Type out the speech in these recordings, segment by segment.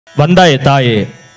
வந்தாயே தாயே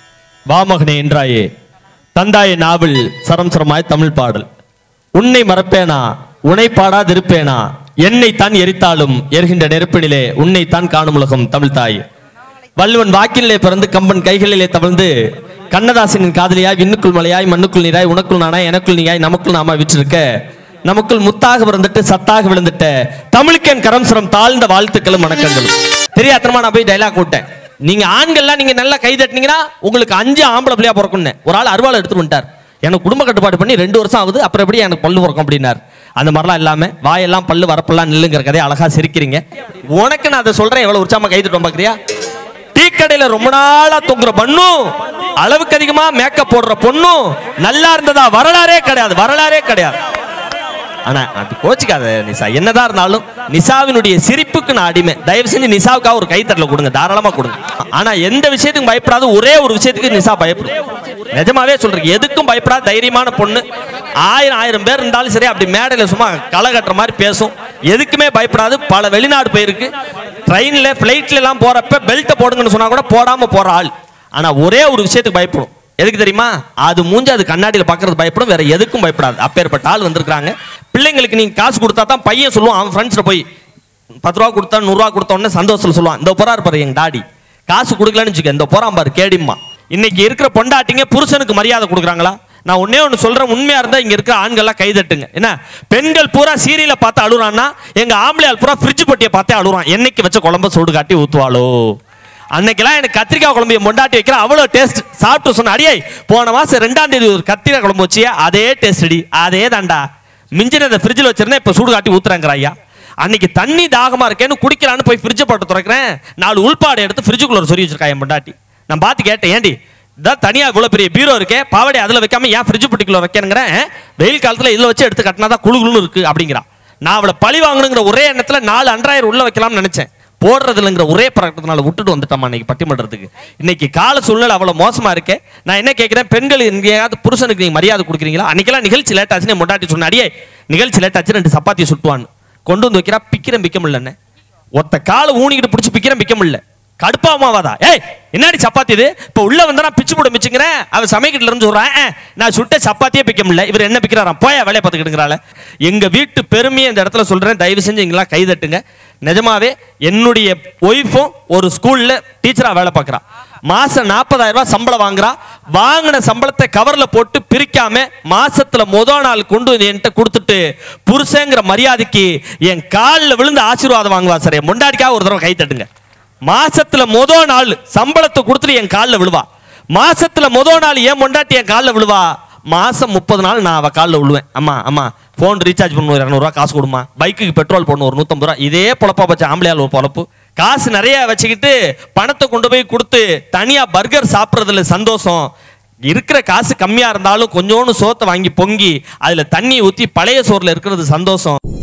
வாமகனே என்றாயே தந்தாயே நாவல் சரம் சரமாய் தமிழ் பாடல் உன்னை மறப்பேனா உன்னை பாடாதிருப்பேனா என்னை தான் எரித்தாலும் எரிகின்ற நெருப்பினிலே உன்னை தான் காணும் உலகம் தமிழ் தாய் வள்ளுவன் வாக்கிலே பிறந்து கம்பன் கைகளிலே தவழ்ந்து கண்ணதாசனின் காதலியாய் விண்ணுக்குள் மலையாய் மண்ணுக்குள் நீராய் உனக்குள் நானாய் எனக்குள் நீயாய் நமக்குள் நாமா விற்றிருக்க நமக்குள் முத்தாக பிறந்துட்டு சத்தாக விழுந்துட்ட தமிழுக்கேன் கரம் சிரம் தாழ்ந்த வாழ்த்துக்களும் வணக்கங்களும் தெரியாத்தனமா நான் போய் டைலாக் விட்டேன் நீங்க ஆண்கள்லாம் நீங்க நல்லா கை தட்டினீங்கன்னா உங்களுக்கு அஞ்சு ஆம்பளை பிள்ளையா பிறக்கும்னு ஒரு ஆள் அருவாள் எடுத்துட்டு வந்துட்டார் எனக்கு குடும்ப கட்டுப்பாடு பண்ணி ரெண்டு வருஷம் ஆகுது அப்புறம் எப்படி எனக்கு பல்லு பிறக்கும் அப்படின்னார் அந்த மாதிரிலாம் இல்லாம வாயெல்லாம் பல்லு வரப்பெல்லாம் நில்லுங்கிற கதையை அழகா சிரிக்கிறீங்க உனக்கு நான் அதை சொல்றேன் எவ்வளவு உற்சாகமா கை தட்டுவோம் பாக்குறியா டீ கடையில ரொம்ப நாளா தொங்குற பண்ணும் அளவுக்கு அதிகமா மேக்கப் போடுற பொண்ணும் நல்லா இருந்ததா வரலாறே கிடையாது வரலாறே கிடையாது ஆனா அது கோச்சிக்காத நிசா என்னதான் இருந்தாலும் நிசாவினுடைய சிரிப்புக்கு நான் அடிமை தயவு செஞ்சு நிசாவுக்காக ஒரு கைத்தட்டல கொடுங்க தாராளமா கொடுங்க ஆனா எந்த விஷயத்துக்கும் பயப்படாத ஒரே ஒரு விஷயத்துக்கு நிசா பயப்படும் நிஜமாவே சொல்றேன் எதுக்கும் பயப்படாத தைரியமான பொண்ணு ஆயிரம் ஆயிரம் பேர் இருந்தாலும் சரி அப்படி மேடையில சும்மா களை கட்டுற மாதிரி பேசும் எதுக்குமே பயப்படாது பல வெளிநாடு போயிருக்கு ட்ரெயின்ல ஃபிளைட்ல எல்லாம் போறப்ப பெல்ட்டை போடுங்கன்னு சொன்னா கூட போடாம போற ஆள் ஆனா ஒரே ஒரு விஷயத்துக்கு பயப்படும் எதுக்கு தெரியுமா அது மூஞ்சி அது கண்ணாடியில் பார்க்கறது பயப்படும் வேற எதுக்கும் பயப்படாது அப்பேற்பட்ட ஆள் வந்திருக்காங்க பிள்ளைங்களுக்கு நீங்க காசு கொடுத்தா தான் பையன் சொல்லுவான் அவன் ஃப்ரெண்ட்ஸ்ல போய் பத்து ரூபா கொடுத்தா நூறுரூவா கொடுத்த உடனே சந்தோஷத்துல சொல்லுவான் இந்த போறாரு பாரு எங்க டாடி காசு கொடுக்கலன்னு வச்சுக்க இந்த போறான் பாரு கேடிம்மா இன்னைக்கு இருக்கிற பொண்டாட்டிங்க புருஷனுக்கு மரியாதை கொடுக்குறாங்களா நான் ஒன்னே ஒன்று சொல்றேன் உண்மையா இருந்தா இங்க இருக்கிற ஆண்கள்லாம் கைதட்டுங்க என்ன பெண்கள் பூரா சீரியலை பார்த்து அழுறான்னா எங்க ஆம்பளையால் பூரா ஃப்ரிட்ஜ் பொட்டியை பார்த்தே அழுறான் என்னைக்கு வச்ச குழம்ப சூடு காட்டி ஊத்துவாளோ அன்னைக்கெல்லாம் எனக்கு கத்திரிக்காய் குழம்பு என் மொண்டாட்டி வைக்கிற அவ்வளோ டேஸ்ட் சாப்பிட்டு சொன்ன அடியே போன மாசம் ரெண்டாம் தேதி ஒரு கத்திரிக்காய் குழம்பு வச்சியா அதே டேஸ்ட் அடி அதே தாண்டா மிஞ்சினதை ஃப்ரிட்ஜில் வச்சிருந்தேன் இப்போ சூடு காட்டி ஊத்துறாங்கிற ஐயா அன்னைக்கு தண்ணி தாகமா இருக்கேன்னு குடிக்கலான்னு போய் ஃப்ரிட்ஜை போட்டு துறக்கிறேன் நாலு உள்பாடு எடுத்து ஃப்ரிட்ஜுக்குள்ள சொல்லி வச்சிருக்கா என் பொண்டாட்டி நான் பார்த்து கேட்டேன் ஏண்டி இதான் தனியா இவ்வளவு பெரிய பீரோ இருக்கே பாவடை அதுல வைக்காம ஏன் ஃப்ரிட்ஜ் பொட்டிக்குள்ள வைக்கணுங்கிறேன் வெயில் காலத்துல இதுல வச்சு எடுத்து கட்டினா தான் குளு குளுன்னு இருக்கு அப்படிங்கிறா நான் அவளை பழி வாங்கணுங்கிற ஒரே எண்ணத்துல நாலு அன்றாயிரம் உள்ள வைக்கலாம்னு நினைச்சேன் போடுறது இல்லைங்கிற ஒரே பழக்கத்தினால விட்டுட்டு வந்துட்டோமா இன்னைக்கு பட்டிமன்றத்துக்கு இன்னைக்கு கால சூழ்நிலை அவ்வளவு மோசமா இருக்கே நான் என்ன கேட்கிறேன் பெண்கள் எங்கேயாவது புருஷனுக்கு நீங்க மரியாதை கொடுக்குறீங்களா அன்னைக்கெல்லாம் நிகழ்ச்சி லேட் ஆச்சுன்னு முட்டாட்டி சொன்ன அடியே நிகழ்ச்சி லேட் ஆச்சு ரெண்டு சப்பாத்தி சுட்டுவான்னு கொண்டு வந்து வைக்கிறா பிக்கிறேன் பிக்க முடியலன்னு ஒத்த காலை ஊனிக்கிட்டு பிடிச்சி பிக்கிறேன் பிக்க முடியல கடுப்பாமாவாதா ஏய் என்னடி சப்பாத்தி இது இப்போ உள்ள வந்தா நான் பிச்சு போட மிச்சுங்கிறேன் அவன் சமைக்கிட்டுல இருந்து சொல்றான் "ஆ, நான் சுட்ட சப்பாத்தியே பிக்க முடியல இவர் என்ன பிக்கிறாராம் போயா வேலையை பார்த்துக்கிட்டுங்கிறாள் எங்க வீட்டு பெருமையை இந்த இடத்துல சொல்றேன் தயவு செஞ்சு இங்கெல்லாம் கை தட்டுங்க நிஜமாவே என்னுடைய ஒய்ஃபும் ஒரு ஸ்கூல்ல டீச்சரா வேலை பார்க்கறா மாசம் நாற்பதாயிரம் ரூபாய் சம்பளம் வாங்குறா வாங்கின சம்பளத்தை கவர்ல போட்டு பிரிக்காம மாசத்துல முத நாள் கொண்டு வந்து என்கிட்ட கொடுத்துட்டு புருஷங்கிற மரியாதைக்கு என் காலில் விழுந்து ஆசீர்வாதம் வாங்குவா சார் என் முண்டாடிக்காக ஒரு தடவை கை தட்டுங்க மாசத்துல முத நாள் சம்பளத்தை கொடுத்துட்டு என் காலில் விழுவா மாசத்துல முத நாள் ஏன் பொண்டாட்டி என் காலில் விழுவா மாசம் முப்பது நாள் நான் அவ காலில் விழுவேன் அம்மா அம்மா ஃபோன் ரீசார்ஜ் பண்ணணும் இரநூறுவா காசு கொடுமா பைக்குக்கு பெட்ரோல் போடணும் ஒரு நூற்றம்பது ரூபா இதே பொழப்பா வச்ச ஆம்பளையால் ஒரு பொழப்பு காசு நிறைய வச்சுக்கிட்டு பணத்தை கொண்டு போய் கொடுத்து தனியா பர்கர் சாப்பிட்றதுல சந்தோஷம் இருக்கிற காசு கம்மியா இருந்தாலும் கொஞ்சோண்டு சோத்தை வாங்கி பொங்கி அதுல தண்ணி ஊத்தி பழைய சோறுல இருக்கிறது சந்தோஷம்